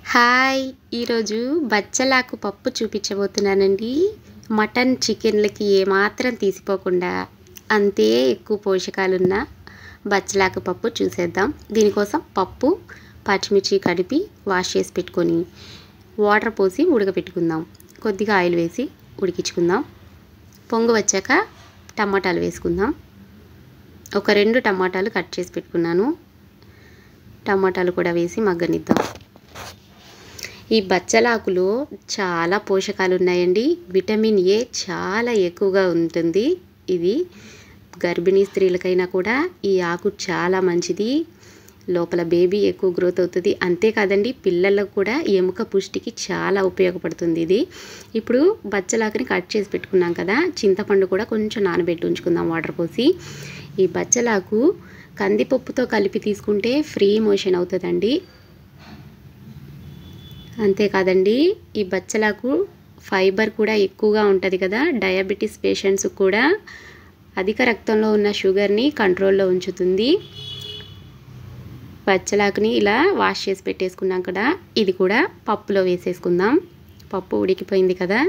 hi ఈరోజు బచ్చలాకు పప్పు చూపించబోతున్నానండి మటన్ చికెన్లకి ఏమాత్రం తీసిపోకుండా అంతే ఎక్కువ పోషకాలున్న బచ్చలాకు పప్పు చూసేద్దాం దీనికోసం పప్పు పచ్చిమిర్చి కడిపి వాష్ చేసి పెట్టుకొని వాటర్ పోసి ఉడకపెట్టుకుందాం కొద్దిగా ఆయిల్ వేసి ఉడికించుకుందాం పొంగు వచ్చాక టమాటాలు వేసుకుందాం ఒక రెండు టమాటాలు కట్ చేసి పెట్టుకున్నాను టమాటాలు కూడా వేసి మగ్గనిద్దాం ఈ బచ్చలాకులో చాలా పోషకాలు ఉన్నాయండి విటమిన్ ఏ చాలా ఎక్కువగా ఉంటుంది ఇది గర్భిణీ స్త్రీలకైనా కూడా ఈ ఆకు చాలా మంచిది లోపల బేబీ ఎక్కువ గ్రోత్ అవుతుంది అంతేకాదండి పిల్లలకు కూడా ఎముక పుష్టికి చాలా ఉపయోగపడుతుంది ఇది ఇప్పుడు బచ్చలాకుని కట్ చేసి పెట్టుకున్నాం కదా చింతపండు కూడా కొంచెం నానబెట్టి ఉంచుకుందాం వాటర్ పోసి ఈ బచ్చలాకు కందిపప్పుతో కలిపి తీసుకుంటే ఫ్రీ మోషన్ అవుతుందండి అంతేకాదండి ఈ బచ్చలకు ఫైబర్ కూడా ఎక్కువగా ఉంటుంది కదా డయాబెటీస్ పేషెంట్స్ కూడా అధిక రక్తంలో ఉన్న షుగర్ని కంట్రోల్లో ఉంచుతుంది బచ్చలాకుని ఇలా వాష్ చేసి పెట్టేసుకున్నాం కదా ఇది కూడా పప్పులో వేసేసుకుందాం పప్పు ఉడికిపోయింది కదా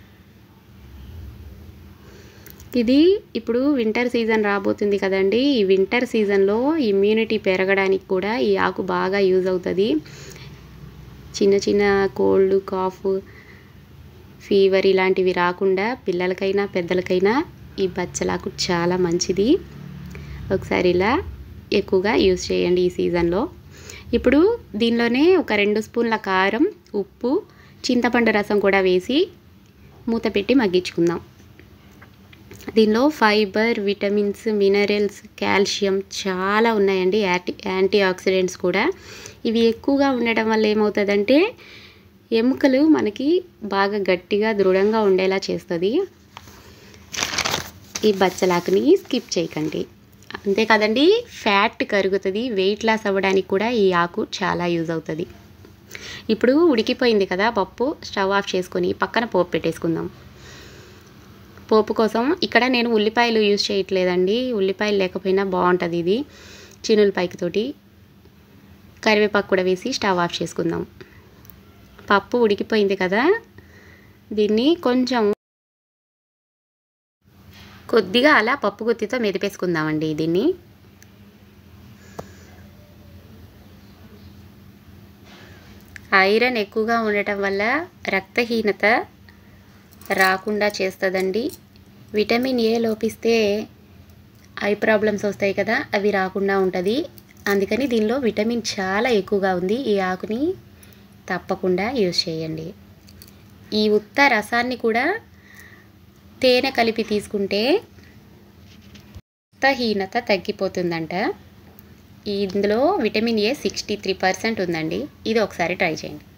ఇది ఇప్పుడు వింటర్ సీజన్ రాబోతుంది కదండి ఈ వింటర్ సీజన్లో ఇమ్యూనిటీ పెరగడానికి కూడా ఈ ఆకు బాగా యూజ్ అవుతుంది చిన్న చిన్న కోల్డ్ కాఫ్ ఫీవర్ ఇలాంటివి రాకుండా పిల్లలకైనా పెద్దలకైనా ఈ బచ్చలాకు చాలా మంచిది ఒకసారి ఇలా ఎక్కువగా యూజ్ చేయండి ఈ సీజన్లో ఇప్పుడు దీనిలోనే ఒక రెండు స్పూన్ల కారం ఉప్పు చింతపండు రసం కూడా వేసి మూత పెట్టి మగ్గించుకుందాం దీనిలో ఫైబర్ విటమిన్స్ మినరల్స్ కాల్షియం చాలా ఉన్నాయండి యాంటీ యాంటీ ఆక్సిడెంట్స్ కూడా ఇవి ఎక్కువగా ఉండటం వల్ల ఏమవుతుందంటే ఎముకలు మనకి బాగా గట్టిగా దృఢంగా ఉండేలా చేస్తుంది ఈ బచ్చలాకుని స్కిప్ చేయకండి అంతేకాదండి ఫ్యాట్ కరుగుతుంది వెయిట్ లాస్ అవ్వడానికి కూడా ఈ ఆకు చాలా యూజ్ అవుతుంది ఇప్పుడు ఉడికిపోయింది కదా పప్పు స్టవ్ ఆఫ్ చేసుకొని పక్కన పోపు పెట్టేసుకుందాం పోపు కోసం ఇక్కడ నేను ఉల్లిపాయలు యూజ్ చేయట్లేదండి ఉల్లిపాయలు లేకపోయినా బాగుంటుంది ఇది చినులపాయకి తోటి కరివేపాకు కూడా వేసి స్టవ్ ఆఫ్ చేసుకుందాం పప్పు ఉడికిపోయింది కదా దీన్ని కొంచెం కొద్దిగా అలా పప్పు గుత్తితో మెదిపేసుకుందామండి దీన్ని ఐరన్ ఎక్కువగా ఉండటం వల్ల రక్తహీనత రాకుండా చేస్తుందండి విటమిన్ ఏ లోపిస్తే ఐ ప్రాబ్లమ్స్ వస్తాయి కదా అవి రాకుండా ఉంటుంది అందుకని దీనిలో విటమిన్ చాలా ఎక్కువగా ఉంది ఈ ఆకుని తప్పకుండా యూజ్ చేయండి ఈ ఉత్త రసాన్ని కూడా తేనె కలిపి తీసుకుంటే రక్తహీనత తగ్గిపోతుందంట ఇందులో vitamin A sixty three percent ఉందండి ఇది ఒకసారి ట్రై చేయండి